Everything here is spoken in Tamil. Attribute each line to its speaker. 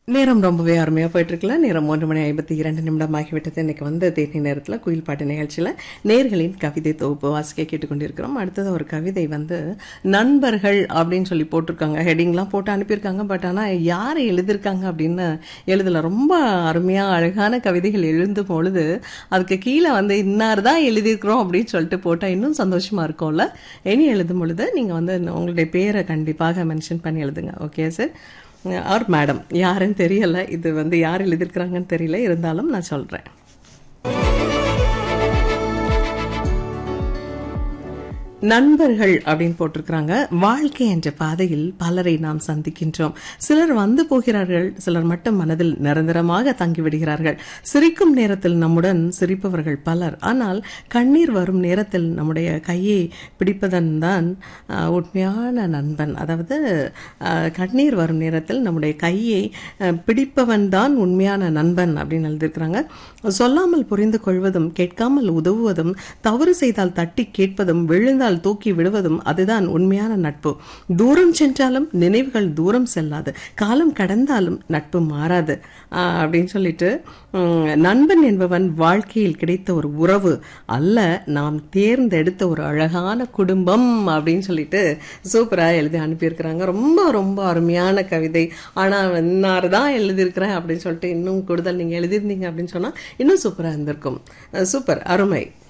Speaker 1: நேரம் ரொம்பவே அருமையாக போயிட்டுருக்குல்ல நேரம் மூன்று மணி ஐம்பத்தி இரண்டு நிமிடம் ஆகிவிட்டது இன்னைக்கு வந்து தேனி நேரத்தில் குயில் பாட்டு நிகழ்ச்சியில் நேர்களின் கவிதை தொகுப்பு வாசிக்க கேட்டுக்கொண்டிருக்கிறோம் அடுத்தது ஒரு கவிதை வந்து நண்பர்கள் அப்படின்னு சொல்லி போட்டிருக்காங்க ஹெட்டிங்லாம் போட்டு அனுப்பியிருக்காங்க பட் ஆனால் யார் எழுதியிருக்காங்க அப்படின்னு எழுதல ரொம்ப அருமையாக அழகான கவிதைகள் எழுந்தும் பொழுது அதுக்கு கீழே வந்து இன்னார் தான் எழுதியிருக்கிறோம் அப்படின்னு சொல்லிட்டு போட்டால் இன்னும் சந்தோஷமா இருக்கும்ல இனி எழுதும் பொழுது நீங்கள் வந்து உங்களுடைய பேரை கண்டிப்பாக மென்ஷன் பண்ணி எழுதுங்க ஓகே சார் ஆர் மேடம் யாருன்னு தெரியல இது வந்து யார் எழுதியிருக்கிறாங்கன்னு தெரியல இருந்தாலும் நான் சொல்றேன் நண்பர்கள் அப்படின்னு போட்டிருக்கிறாங்க வாழ்க்கை என்ற பாதையில் பலரை நாம் சந்திக்கின்றோம் சிலர் வந்து போகிறார்கள் சிலர் மட்டும் மனதில் நிரந்தரமாக தங்கிவிடுகிறார்கள் சிரிக்கும் நேரத்தில் நம்முடன் சிரிப்பவர்கள் பலர் ஆனால் கண்ணீர் வரும் நேரத்தில் நம்முடைய கையை பிடிப்பதன் தான் அஹ், உண்மையான நண்பன் அதாவது அஹ், கண்ணீர் வரும் நேரத்தில் நம்முடைய கையை அஹ், பிடிப்பவன் தான் உண்மையான நண்பன் அப்படின்னு எழுதியிருக்கிறாங்க சொல்லாமல் புரிந்து கொள்வதும் கேட்காமல் உதவுவதும் தவறு செய்தால் தட்டி கேட்பதும் விழுந்தால் தூக்கி விடுவதும் அதுதான் உண்மையான நட்பு தூரம் சென்றாலும் நினைவுகள் தூரம் செல்லாது காலம் கடந்தாலும் நட்பு மாறாது ஆஹ் அப்படின்னு சொல்லிட்டு உம், நண்பன் என்பவன் வாழ்க்கையில் கிடைத்த ஒரு உறவு அல்ல நாம் தேர்ந்தெடுத்த ஒரு அழகான குடும்பம் அப்படின்னு சொல்லிட்டு சூப்பரா எழுதி அனுப்பியிருக்கிறாங்க ரொம்ப ரொம்ப அருமையான கவிதை ஆனா இன்னார் தான் எழுதியிருக்கிறேன் அப்படின்னு சொல்லிட்டு இன்னும் கூடுதல் நீங்க எழுதியிருந்தீங்க அப்படின்னு சொன்னா இன்னும் சூப்பரா இருந்திருக்கும் அஹ் சூப்பர் அருமை